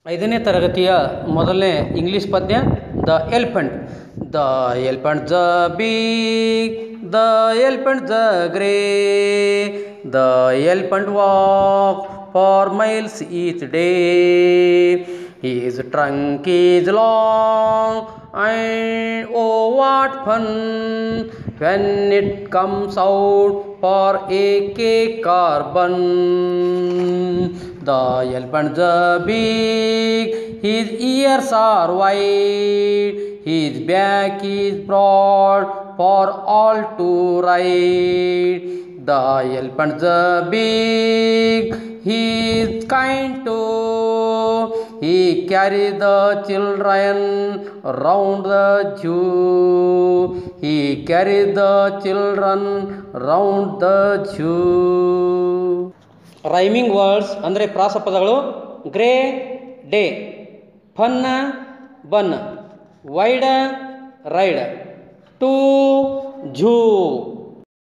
ಐದನೇ ತರಗತಿಯ ಮೊದಲನೇ ಇಂಗ್ಲೀಷ್ ಪದ್ಯ the elephant the elephant the big the elephant the grey the elephant walk for miles each day His trunk is long and oh what fun when it comes out for a cake or bun. The elephant the big, his ears are wide, his back is broad for all to ride. The elephant the big, he is kind too. He carry the children round the zoo. He carry the children round the zoo. Rhyming words ಅಂದರೆ ಪ್ರಾಸಪದಗಳು grey day fun bun wide ride to zoo